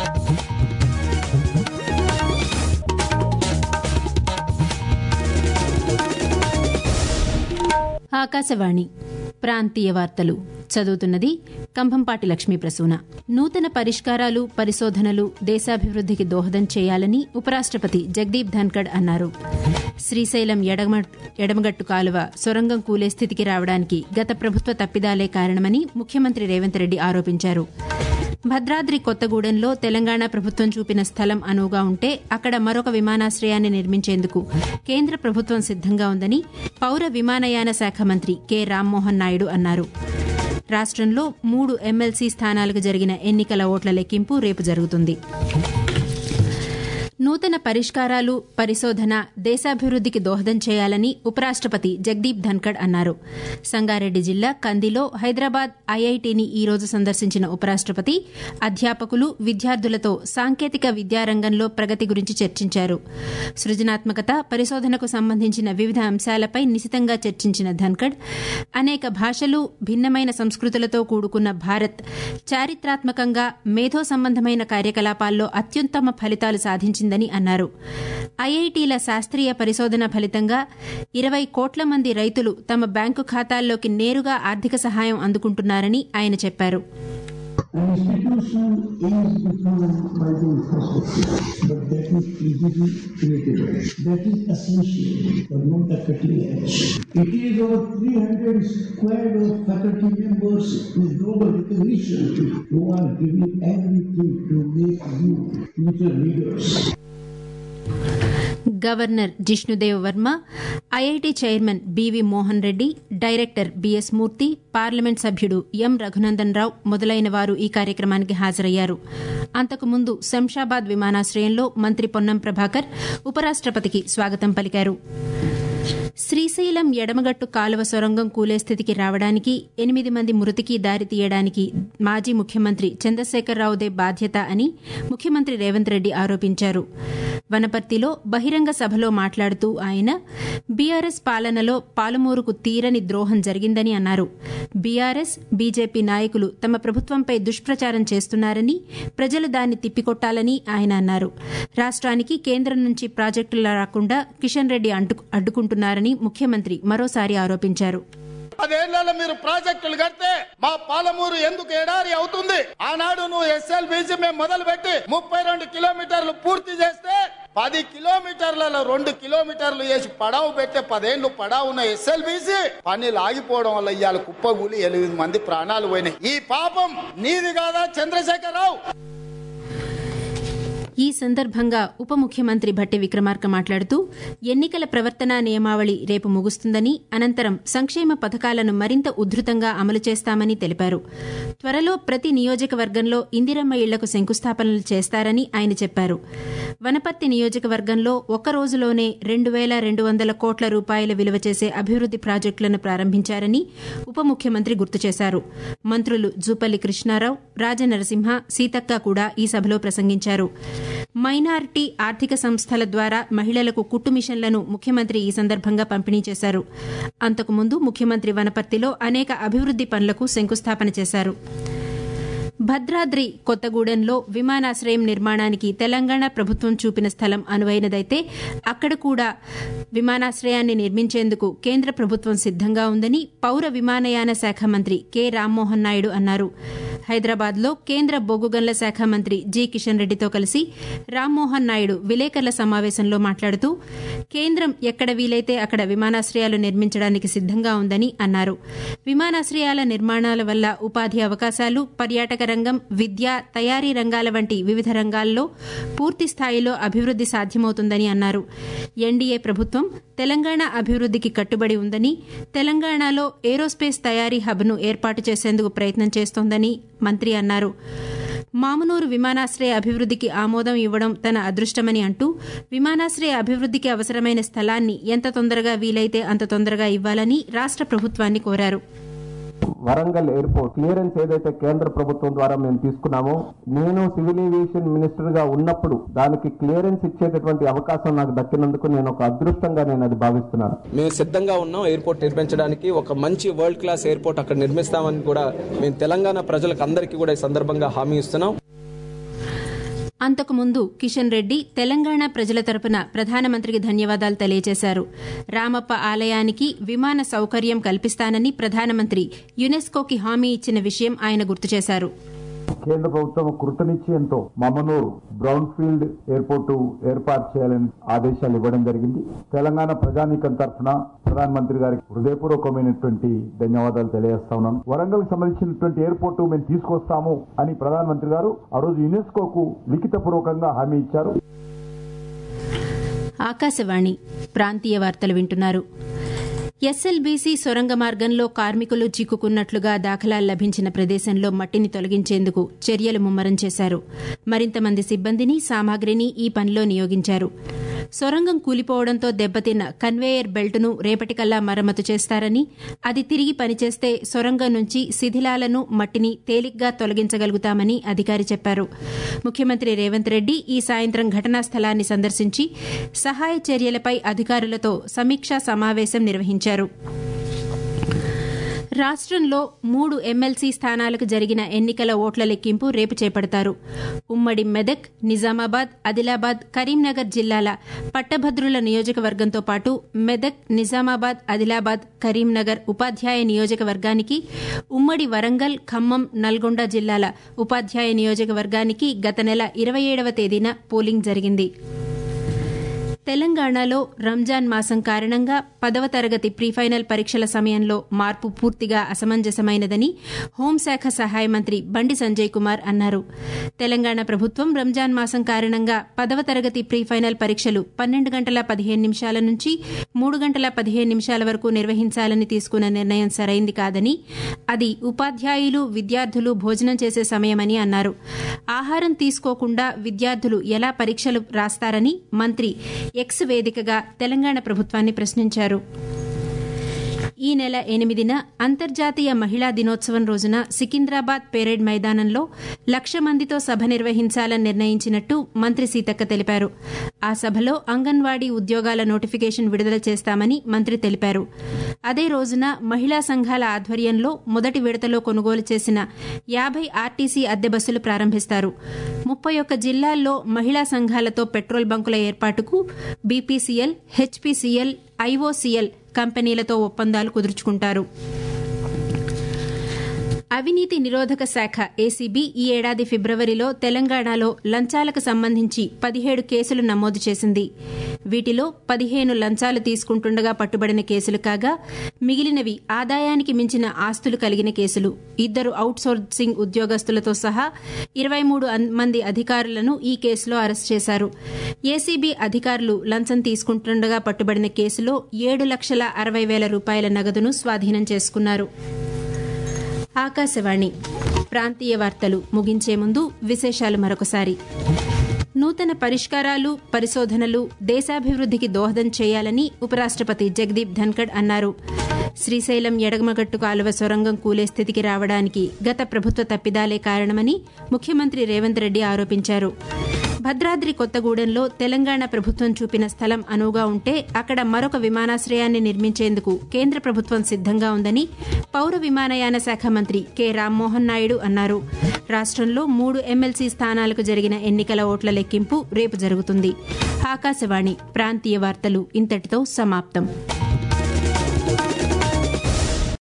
ఆకాశవాణి ప్రాంతీయ వార్తలు చదువుతున్నది కంభంపాటి లక్ష్మీ ప్రసూన నూతన పరిష్కారాలు పరిశోధనలు దేశాభివృద్ధికి దోహదం చేయాలని ఉపరాష్టపతి జగదీప్ ధన్కడ్ అన్నారు శ్రీశైలం ఎడమ ఎడమగట్టు కాలువ సొరంగం కూలే స్థితికి రావడానికి గత ప్రభుత్వ తప్పిదాలే కారణమని ముఖ్యమంత్రి రేవంత్ రెడ్డి ఆరోపించారు భద్రాద్రి కొత్తగూడెంలో తెలంగాణ ప్రభుత్వం చూపిన స్థలం అనువుగా ఉంటే అక్కడ మరొక విమానాశ్రయాన్ని నిర్మించేందుకు కేంద్ర ప్రభుత్వం సిద్దంగా ఉందని పౌర విమానయాన శాఖ మంత్రి కె రామ్మోహన్ నాయుడు అన్నారు రాష్ట్రంలో మూడు ఎమ్మెల్సీ స్థానాలకు జరిగిన ఎన్నికల ఓట్ల లెక్కింపు రేపు జరుగుతుంది నూతన పరిష్కారాలు పరిశోధన దేశాభివృద్ధికి దోహదం చేయాలని ఉపరాష్టపతి జగదీప్ ధన్కడ్ అన్నారు సంగారెడ్డి జిల్లా కందిలో హైదరాబాద్ ఐఐటిని ఈ రోజు సందర్శించిన ఉపరాష్టపతి అధ్యాపకులు విద్యార్థులతో సాంకేతిక విద్యారంగంలో ప్రగతి గురించి చర్చించారు సృజనాత్మకత పరిశోధనకు సంబంధించిన వివిధ అంశాలపై నిశితంగా చర్చించిన ధన్కడ్ అనేక భాషలు భిన్నమైన సంస్కృతులతో కూడుకున్న భారత్ చారిత్రాత్మకంగా మేధో సంబంధమైన కార్యకలాపాల్లో అత్యుత్తమ ఫలితాలు సాధించింది జరిగిందని అన్నారు ఐఐటీల శాస్త్రీయ పరిశోధన ఫలితంగా ఇరవై కోట్ల మంది రైతులు తమ బ్యాంకు ఖాతాల్లోకి నేరుగా ఆర్థిక సహాయం అందుకుంటున్నారని ఆయన చెప్పారు An institution is defined by the infrastructure, but that is easily created. That is essential, but not the cutting edge. It is our 300 squad of faculty members with global recognition who are giving everything to make you future leaders. Governor Jishnu Dev Varma IIT chairman B V Mohan Reddy director B S Murthy parliament సభ్యుడు M Raghunandan రావు మొదలైన వారు ఈ కార్యక్రమానికి హాజరయ్యారు అంతకుముందు శంషాబాద్ విమానాశ్రయంలో మంత్రి పొన్నం ప్రభాకర్ ఉపరాష్టపతికి స్వాగతం పలికారు శ్రీశైలం ఎడమగట్టు కాలువ సొరంగం కూలే స్థితికి రావడానికి ఎనిమిది మంది మృతికి దారి తీయడానికి మాజీ ముఖ్యమంత్రి చంద్రశేఖరరావుదే బాధ్యత అని ముఖ్యమంత్రి రేవంత్ రెడ్డి ఆరోపించారు వనపర్తిలో బహిరంగ సభలో మాట్లాడుతూ ఆయన బీఆర్ఎస్ పాలనలో పాలమూరుకు తీరని ద్రోహం జరిగిందని అన్నారు బీఆర్ఎస్ బీజేపీ నాయకులు తమ ప్రభుత్వంపై దుష్ప్రచారం చేస్తున్నారని ప్రజలు దాన్ని తిప్పికొట్టాలని ఆయన అన్నారు రాష్ట్రానికి కేంద్రం నుంచి ప్రాజెక్టులు రాకుండా కిషన్ రెడ్డి అడ్డుకుంటున్నారని ముఖ్యమంత్రి మరోసారి ఆరోపించారు పదేళ్లలో మీరు ప్రాజెక్టులు కడితే మా పాలమూరు ఎందుకు ఎడారి అవుతుంది ఆనాడు నువ్వు ఎస్ఎల్బీసీ మేము మొదలు పెట్టి ముప్పై రెండు కిలోమీటర్లు పూర్తి చేస్తే పది కిలోమీటర్లలో రెండు కిలోమీటర్లు వేసి పడావు పెట్టే పదేళ్లు పడావు ఉన్న ఎస్ఎల్బీసీ పనులు ఆగిపోవడం వల్ల ఇవాళ కుప్పగూలి ఎనిమిది మంది ప్రాణాలు పోయినాయి ఈ పాపం నీది కాదా చంద్రశేఖరరావు ఈ సందర్భంగా ఉప ముఖ్యమంత్రి భట్టి విక్రమార్క మాట్లాడుతూ ఎన్నికల ప్రవర్తనా నియమావళి రేపు ముగుస్తుందని అనంతరం సంక్షేమ పథకాలను మరింత ఉధృతంగా అమలు చేస్తామని తెలిపారు త్వరలో ప్రతి నియోజకవర్గంలో ఇందిరమ్మ ఇళ్లకు శంకుస్థాపనలు చేస్తారని ఆయన చెప్పారు వనపర్తి నియోజకవర్గంలో ఒక్క రోజులోనే రెండు వేల రెండు వందల కోట్ల రూపాయల విలువ చేసే అభివృద్ది ప్రాజెక్టులను ప్రారంభించారని ఉప ముఖ్యమంత్రి గుర్తు చేశారు మంత్రులు జూపల్లి కృష్ణారావు రాజనరసింహ సీతక్క కూడా ఈ సభలో ప్రసంగించారు మైనారిటీ ఆర్థిక సంస్థల ద్వారా మహిళలకు కుట్టు మిషన్లను ముఖ్యమంత్రి ఈ సందర్భంగా పంపిణీ చేశారు అంతకుముందు ముఖ్యమంత్రి వనపర్తిలో అనేక అభివృద్ది పనులకు శంకుస్థాపన చేశారు భద్రాద్రి కొత్తగూడెంలో విమానాశ్రయం నిర్మాణానికి తెలంగాణ ప్రభుత్వం చూపిన స్థలం అనువైనదైతే అక్కడ కూడా విమానాశ్రయాన్ని నిర్మించేందుకు కేంద్ర ప్రభుత్వం సిద్దంగా ఉందని పౌర విమానయాన శాఖ మంత్రి కె రామ్మోహన్ నాయుడు అన్నారు హైదరాబాద్లో కేంద్ర బొగ్గుగన్ల శాఖ మంత్రి జి కిషన్ రెడ్డితో కలిసి రామ్మోహన్ నాయుడు విలేకరుల సమావేశంలో మాట్లాడుతూ కేంద్రం ఎక్కడ వీలైతే అక్కడ విమానాశ్రయాలు నిర్మించడానికి సిద్దంగా ఉందని అన్నారు విమానాశ్రయాల నిర్మాణాల వల్ల ఉపాధి అవకాశాలు పర్యాటక రంగం విద్య తయారీ రంగాల వంటి వివిధ రంగాల్లో పూర్తి స్థాయిలో అభివృద్ది సాధ్యమవుతుందని అన్నారు ఎన్డీఏ ప్రభుత్వం తెలంగాణ అభివృద్దికి కట్టుబడి ఉందని తెలంగాణలో ఏరోస్పేస్ తయారీ హబ్ను ఏర్పాటు చేసేందుకు ప్రయత్నం చేస్తోందని మంత్రి అన్నారు మామునూరు విమానాశ్రయ అభివృద్దికి ఆమోదం ఇవ్వడం తన అదృష్టమని అంటూ విమానాశ్రయ అభివృద్దికి అవసరమైన స్థలాన్ని ఎంత తొందరగా వీలైతే అంత తొందరగా ఇవ్వాలని రాష్ట ప్రభుత్వాన్ని కోరారు వరంగల్ ఎయిర్పోర్ట్ క్లియరెన్స్ ఏదైతే కేంద్ర ప్రభుత్వం ద్వారా మేము తీసుకున్నామో నేను సివిల్ ఏవియేషన్ మినిస్టర్ గా ఉన్నప్పుడు దానికి క్లియరెన్స్ ఇచ్చేటటువంటి అవకాశం నాకు దక్కినందుకు నేను ఒక అదృష్టంగా నేను అది భావిస్తున్నాను మేము సిద్ధంగా ఉన్నాం ఎయిర్పోర్ట్ నిర్మించడానికి ఒక మంచి వరల్డ్ క్లాస్ ఎయిర్పోర్ట్ అక్కడ నిర్మిస్తామని కూడా మేము తెలంగాణ ప్రజలకు అందరికీ కూడా ఈ సందర్భంగా హామీ ఇస్తున్నాం అంతకుముందు కిషన్ రెడ్డి తెలంగాణ ప్రజల తరపున ప్రధానమంత్రికి ధన్యవాదాలు తెలియజేశారు రామప్ప ఆలయానికి విమాన సౌకర్యం కల్పిస్తానని ప్రధానమంత్రి యునెస్కోకి హామీ ఇచ్చిన విషయం ఆయన గుర్తు చేశారు కేంద్ర ప్రభుత్వం కృతనిశ్చయంతో మమనూరు బ్రౌన్ ఫీల్డ్ ఎయిర్పోర్టు ఏర్పాటు చేయాలని ఆదేశాలు ఇవ్వడం జరిగింది తెలంగాణ ప్రజానీకం తరఫున ప్రధానమంత్రి గారికి హృదయపూర్వకమైనటువంటి ధన్యవాదాలు తెలియజేస్తా ఉన్నాను వరంగల్ సంబంధించినటువంటి ఎయిర్పోర్టు మేము తీసుకొస్తాము అని ప్రధానమంత్రి గారు ఆ రోజు యునెస్కోకు లిఖితపూర్వకంగా హామీ ఇచ్చారు ఆకాశవాణి ప్రాంతీయ వార్తలు వింటున్నారు ఎస్ఎల్బీసీ సొరంగ మార్గంలో కార్మికులు చిక్కుకున్నట్లుగా దాఖలాలు లభించిన ప్రదేశంలో మట్టిని తొలగించేందుకు చర్యలు ముమ్మరం చేశారు మరింత మంది సిబ్బందిని సామాగ్రిని ఈ పనిలో నియోగించారు సొరంగం కూలిపోవడంతో దెబ్బతిన్న కన్వేయర్ బెల్ట్ను రేపటికల్లా మరమ్మతు చేస్తారని అది తిరిగి పనిచేస్తే సొరంగం నుంచి శిథిలాలను మట్టిని తేలిగ్గా తొలగించగలుగుతామని అధికారి చెప్పారు ముఖ్యమంత్రి రేవంత్ రెడ్డి ఈ సాయంత్రం ఘటనా స్థలాన్ని సందర్శించి సహాయ చర్యలపై అధికారులతో సమీక్షా సమావేశం నిర్వహించారు రాష్ట్రంలో మూడు ఎమ్మెల్సీ స్థానాలకు జరిగిన ఎన్నికల ఓట్ల లెక్కింపు రేపు చేపడతారు ఉమ్మడి మెదక్ నిజామాబాద్ ఆదిలాబాద్ కరీంనగర్ జిల్లాల పట్టభద్రుల నియోజకవర్గంతో పాటు మెదక్ నిజామాబాద్ ఆదిలాబాద్ కరీంనగర్ ఉపాధ్యాయ నియోజకవర్గానికి ఉమ్మడి వరంగల్ ఖమ్మం నల్గొండ జిల్లాల ఉపాధ్యాయ నియోజకవర్గానికి గత నెల ఇరవై ఏడవ తేదీన పోలింగ్ జరిగింది తెలంగాణలో రంజాన్ మాసం కారణంగా పదవ తరగతి ప్రీఫైనల్ పరీక్షల సమయంలో మార్పు పూర్తిగా అసమంజసమైనదని హోంశాఖ సహాయ మంత్రి బండి సంజయ్ కుమార్ అన్నారు తెలంగాణ ప్రభుత్వం రంజాన్ మాసం కారణంగా పదవ తరగతి ప్రీఫైనల్ పరీక్షలు పన్నెండు గంటల పదిహేను నిమిషాల నుంచి మూడు గంటల పదిహేను నిమిషాల వరకు నిర్వహించాలని తీసుకున్న నిర్ణయం సరైంది కాదని అది ఉపాధ్యాయులు విద్యార్థులు భోజనం చేసే సమయమని అన్నారు ఆహారం తీసుకోకుండా విద్యార్థులు ఎలా పరీక్షలు రాస్తారని మంత్రి ఎక్స్ వేదికగా తెలంగాణ ప్రభుత్వాన్ని ప్రశ్నించారు ఈ నెల ఎనిమిదిన అంతర్జాతీయ మహిళా దినోత్సవం రోజున సికింద్రాబాద్ పెరేడ్ మైదానంలో లక్ష మందితో సభ నిర్వహించాలని నిర్ణయించినట్టు మంత్రి సీతక్క తెలిపారు ఆ సభలో అంగన్వాడీ ఉద్యోగాల నోటిఫికేషన్ విడుదల చేస్తామని మంత్రి తెలిపారు అదే రోజున మహిళా సంఘాల ఆధ్వర్యంలో మొదటి విడతలో కొనుగోలు చేసిన యాభై ఆర్టీసీ అద్దె బస్సులు ప్రారంభిస్తారు ముప్పై ఒక్క జిల్లాల్లో మహిళా సంఘాలతో పెట్రోల్ బంకుల ఏర్పాటుకు బీపీసీఎల్ హెచ్పీసీఎల్ ఐఓసీఎల్ కంపెనీలతో ఒప్పందాలు కుదుర్చుకుంటారు అవినీతి నిరోధక శాఖ ఏసీబీ ఈ ఏడాది ఫిబ్రవరిలో తెలంగాణలో లంచాలకు సంబంధించి పదిహేడు కేసులు నమోదు చేసింది వీటిలో పదిహేను లంచాలు తీసుకుంటుండగా పట్టుబడిన కేసులు కాగా మిగిలినవి ఆదాయానికి మించిన ఆస్తులు కలిగిన కేసులు ఇద్దరు అవుట్సోర్సింగ్ ఉద్యోగస్తులతో సహా ఇరవై మూడు మంది అధికారులను ఈ కేసులో అరెస్ట్ చేశారు ఏసీబీ అధికారులు లంచం తీసుకుంటుండగా పట్టుబడిన కేసులో ఏడు లక్షల అరవై వేల రూపాయల నగదును స్వాధీనం చేసుకున్నారు ఆకాశవాణి ప్రాంతీయ వార్తలు ముగించే ముందు విశేషాలు మరొకసారి నూతన పరిష్కారాలు పరిశోధనలు దేశాభివృద్ధికి దోహదం చేయాలని ఉపరాష్టపతి జగదీప్ ధన్కడ్ అన్నారు శ్రీశైలం ఎడమగట్టు కాలువ సొరంగం కూలే స్థితికి రావడానికి గత ప్రభుత్వ తప్పిదాలే కారణమని ముఖ్యమంత్రి రేవంత్ రెడ్డి ఆరోపించారు భద్రాద్రి కొత్తగూడెంలో తెలంగాణ ప్రభుత్వం చూపిన స్థలం అనువుగా ఉంటే అక్కడ మరొక విమానాశ్రయాన్ని నిర్మించేందుకు కేంద్ర ప్రభుత్వం సిద్దంగా ఉందని పౌర విమానయాన శాఖ మంత్రి కె రామ్మోహన్ నాయుడు అన్నారు రాష్ట్రంలో మూడు ఎమ్మెల్సీ స్థానాలకు జరిగిన ఎన్నికల ఓట్ల లెక్కింపు రేపు జరుగుతుంది ఆకాశవాణి ప్రాంతీయ వార్తలు ఇంతటితో సమాప్తం